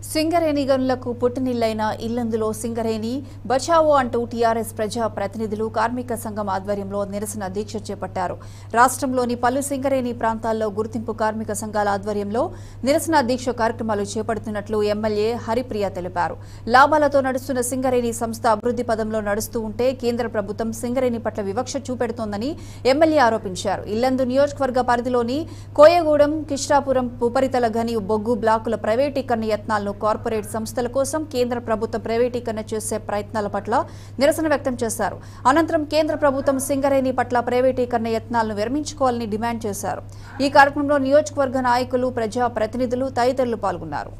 సింగరేణి గనులకు పుట్టినిల్లైన ఇల్లందులో సింగరేణి బచావో అంటూ టీఆర్ఎస్ ప్రజా ప్రతినిధులు కార్మిక సంఘం ఆధ్వర్యంలో నిరసన దీక్ష చేపట్టారు రాష్ట్రంలోని పలు సింగరేణి ప్రాంతాల్లో గుర్తింపు కార్మిక సంఘాల ఆధ్వర్యంలో నిరసన దీక్ష కార్యక్రమాలు చేపడుతున్నట్లు ఎమ్మెల్యే హరిప్రియ తెలిపారు లాభాలతో నడుస్తున్న సింగరేణి సంస్థ అభివృద్ధి పదంలో నడుస్తూ ఉంటే కేంద్ర ప్రభుత్వం సింగరేణి పట్ల వివక్ష చూపెడుతోందని ఎమ్మెల్యే ఆరోపించారు ఇల్లందు నియోజకవర్గ పరిధిలోని కోయగూడెం కిష్టాపురం ఉపరితల గని బొగ్గు బ్లాకుల ప్రైవేటీకరణ యత్నాలను కార్పొరేట్ సంస్థల కోసం కేంద్ర ప్రభుత్వం ప్రైవేటీకరణ చేసే ప్రయత్నాల పట్ల నిరసన వ్యక్తం చేశారు అనంతరం కేంద్ర ప్రభుత్వం సింగరేణి పట్ల ప్రైవేటీకరణ యత్నాలను విరమించుకోవాలని డిమాండ్ చేశారు ఈ కార్యక్రమంలో నియోజకవర్గ నాయకులు ప్రజా ప్రతినిధులు తదితరులు పాల్గొన్నారు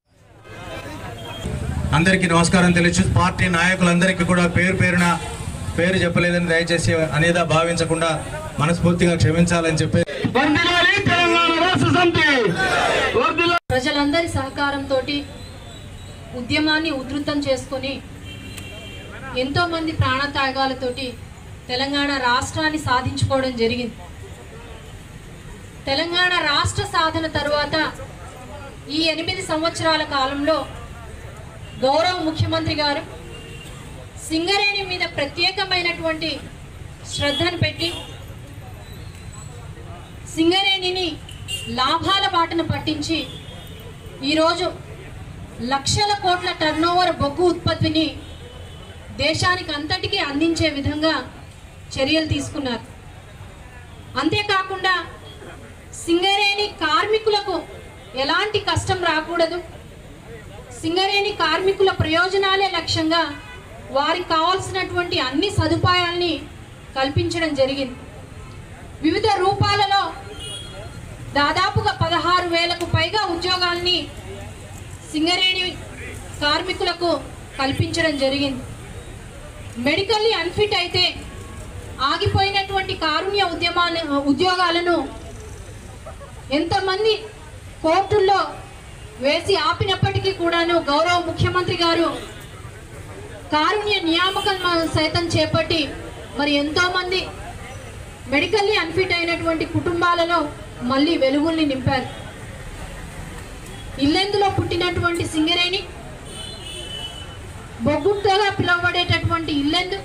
అందరికీ నమస్కారం తెలుసు పార్టీ నాయకులందరికీ కూడా పేరు పేరున పేరు చెప్పలేదని దయచేసి అనేదా భావించకుండా మనస్ఫూర్తిగా క్షమించాలని చెప్పి వర్ధిల్లాలి తెలంగాణ రాష్ట్ర సమితి వర్ధిల్లాలి ప్రజలందరి సహకారంతో ఉద్యమాన్ని ఉధృతం చేసుకొని ఎంతోమంది ప్రాణత్యాగాలతోటి తెలంగాణ రాష్ట్రాన్ని సాధించుకోవడం జరిగింది తెలంగాణ రాష్ట్ర సాధన తరువాత ఈ ఎనిమిది సంవత్సరాల కాలంలో గౌరవ ముఖ్యమంత్రి గారు సింగరేణి మీద ప్రత్యేకమైనటువంటి శ్రద్ధను పెట్టి సింగరేణిని లాభాల బాటను పట్టించి ఈరోజు లక్షల కోట్ల టర్నోవర్ బొగ్గు ఉత్పత్తిని దేశానికి అంతటికీ అందించే విధంగా చర్యలు తీసుకున్నారు అంతేకాకుండా సింగరేణి కార్మికులకు ఎలాంటి కష్టం రాకూడదు సింగరేణి కార్మికుల ప్రయోజనాలే లక్ష్యంగా వారికి కావాల్సినటువంటి అన్ని సదుపాయాల్ని కల్పించడం జరిగింది వివిధ రూపాలలో దాదాపుగా పదహారు వేలకు పైగా ఉద్యోగాల్ని సింగరేణి కార్మికులకు కల్పించడం జరిగింది మెడికల్లీ అన్ఫిట్ అయితే ఆగిపోయినటువంటి కారుణ్య ఉద్యమాల ఉద్యోగాలను ఎంతమంది కోర్టుల్లో వేసి ఆపినప్పటికీ కూడాను గౌరవ ముఖ్యమంత్రి గారు కారుణ్య నియామకం సైతం చేపట్టి మరి ఎంతో మంది మెడికల్లీ అన్ఫిట్ అయినటువంటి కుటుంబాలలో మళ్ళీ వెలుగుల్ని నింపారు ఇల్లెందులో పుట్టినటువంటి సింగరేణి బొగ్గుట్టగా పిలువబడేటటువంటి ఇల్లెందు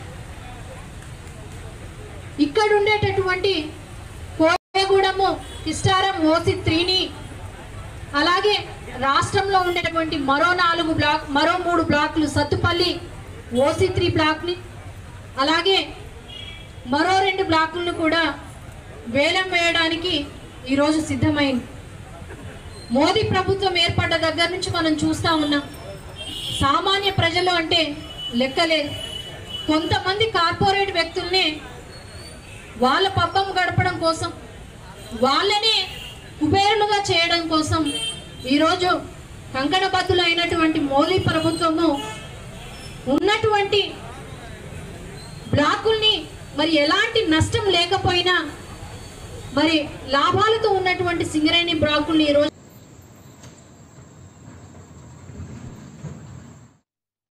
ఇక్కడ ఉండేటటువంటి కోయగూడము కిస్టారం ఓసి త్రీని అలాగే రాష్ట్రంలో ఉండేటువంటి మరో నాలుగు బ్లాక్ మరో మూడు బ్లాక్లు సత్తుపల్లి ఓసి త్రీ బ్లాక్ని అలాగే మరో రెండు బ్లాకులను కూడా వేలం వేయడానికి ఈరోజు సిద్ధమైంది మోదీ ప్రభుత్వం ఏర్పడ్డ దగ్గర నుంచి మనం చూస్తా ఉన్నాం సామాన్య ప్రజలు అంటే లెక్కలేదు కొంతమంది కార్పొరేట్ వ్యక్తుల్ని వాళ్ళ పబ్బం గడపడం కోసం వాళ్ళనే కుబేరులుగా చేయడం కోసం ఈరోజు కంకణబద్దులైనటువంటి మోదీ ప్రభుత్వము ఉన్నటువంటి బ్లాకుల్ని మరి ఎలాంటి నష్టం లేకపోయినా మరి లాభాలతో ఉన్నటువంటి సింగరేణి బ్లాకుల్ని ఈరోజు